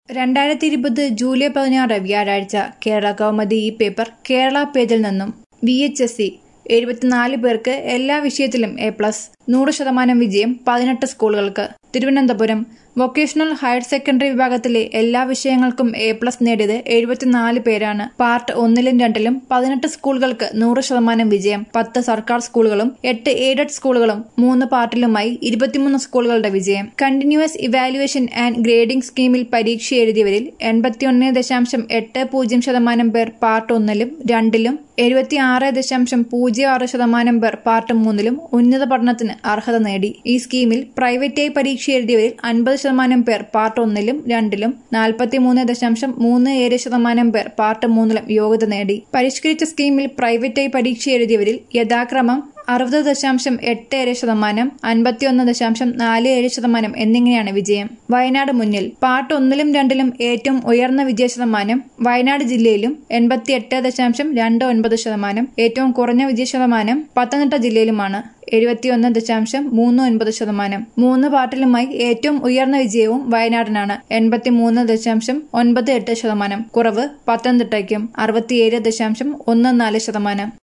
രണ്ടായിരത്തി ഇരുപത് ജൂലൈ പതിനാറ് വ്യാഴാഴ്ച കേരള കൗമുദി ഈ പേപ്പർ കേരള പേജിൽ നിന്നും വി എച്ച് എസ് സി എഴുപത്തിനാല് പേർക്ക് എല്ലാ വിഷയത്തിലും എ പ്ലസ് നൂറ് ശതമാനം വിജയം പതിനെട്ട് സ്കൂളുകൾക്ക് തിരുവനന്തപുരം വൊക്കേഷണൽ ഹയർ സെക്കൻഡറി വിഭാഗത്തിലെ എല്ലാ വിഷയങ്ങൾക്കും എ പ്ലസ് നേടിയത് എഴുപത്തിനാല് പേരാണ് പാർട്ട് ഒന്നിലും രണ്ടിലും പതിനെട്ട് സ്കൂളുകൾക്ക് നൂറ് ശതമാനം വിജയം പത്ത് സർക്കാർ സ്കൂളുകളും എട്ട് എയ്ഡഡ് സ്കൂളുകളും മൂന്ന് പാർട്ടിലുമായി ഇരുപത്തിമൂന്ന് സ്കൂളുകളുടെ വിജയം കണ്ടിന്യൂസ് ഇവാലുവേഷൻ ആൻഡ് ഗ്രേഡിംഗ് സ്കീമിൽ പരീക്ഷ എഴുതിയവരിൽ എൺപത്തിയൊന്ന് ദശാംശം എട്ട് പൂജ്യം ശതമാനം പേർ പാർട്ട് ഒന്നിലും രണ്ടിലും എഴുപത്തിയാറ് ദശാംശം പൂജ്യം ആറ് ശതമാനം പേർ പാർട്ട് മൂന്നിലും ഉന്നത പഠനത്തിന് അർഹത നേടി ഈ സ്കീമിൽ പ്രൈവറ്റായി പരീക്ഷ എഴുതിയവരിൽ അൻപത് ശതമാനം പേർ പാർട്ട് ഒന്നിലും രണ്ടിലും നാൽപ്പത്തിമൂന്ന് ദശാംശം മൂന്ന് ഏഴ് ശതമാനം പേർ പാർട്ട് മൂന്നിലും യോഗ്യത നേടി പരിഷ്കരിച്ച സ്കീമിൽ പ്രൈവറ്റായി പരീക്ഷ എഴുതിയവരിൽ യഥാക്രമം അറുപത് ദശാംശം എട്ട് ഏഴ് ശതമാനം അൻപത്തിയൊന്ന് ദശാംശം നാല് ഏഴ് ശതമാനം എന്നിങ്ങനെയാണ് വിജയം വയനാട് മുന്നിൽ പാർട്ട് ഒന്നിലും രണ്ടിലും ഏറ്റവും ഉയർന്ന വിജയ ശതമാനം വയനാട് ജില്ലയിലും എൺപത്തി എട്ട് ദശാംശം രണ്ട് ഒൻപത് ശതമാനം ഏറ്റവും കുറഞ്ഞ വിജയ ശതമാനം പത്തനംതിട്ട ജില്ലയിലുമാണ് എഴുപത്തിയൊന്ന് ദശാംശം മൂന്ന് ഒൻപത് ശതമാനം മൂന്ന് പാർട്ടിലുമായി ഏറ്റവും ഉയർന്ന വിജയവും വയനാടിനാണ് എൺപത്തിമൂന്ന് ദശാംശം ഒൻപത് എട്ട് ശതമാനം കുറവ് പത്തനംതിട്ടയ്ക്കും അറുപത്തിയേഴ് ദശാംശം ഒന്ന് നാല് ശതമാനം